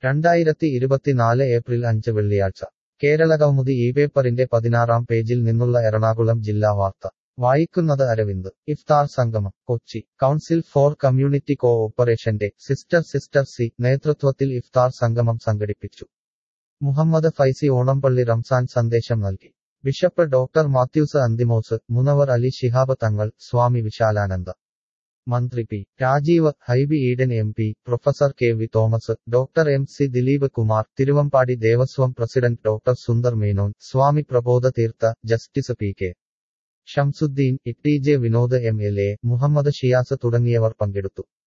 രണ്ടായിരത്തി ഇരുപത്തിനാല് ഏപ്രിൽ അഞ്ച് വെള്ളിയാഴ്ച കേരളകൗമുദി ഈ പേപ്പറിന്റെ പതിനാറാം പേജിൽ നിന്നുള്ള എറണാകുളം ജില്ലാ വാർത്ത വായിക്കുന്നത് അരവിന്ദ് ഇഫ്താർ സംഗമം Kochi council for community co ഓപ്പറേഷന്റെ സിസ്റ്റർ സിസ്റ്റർ സി നേതൃത്വത്തിൽ ഇഫ്താർ സംഗമം സംഘടിപ്പിച്ചു മുഹമ്മദ് ഫൈസി ഓണംപള്ളി റംസാൻ സന്ദേശം നൽകി bishop doctor Mathews Anthimos Munavar Ali Shihab Thangal Swami Vishalananda മന്ത്രി P Rajeev Hibi Eden M P professor K V Thomas doctor M C Dileep Kumar Thiruvambady Devaswom president doctor Sundar Menon Swami Prabodha Theertha justice P K Shamsuddin E T J Vinod M L A Muhammad Shiyas തുടങ്ങിയവർ പങ്കെടുത്തു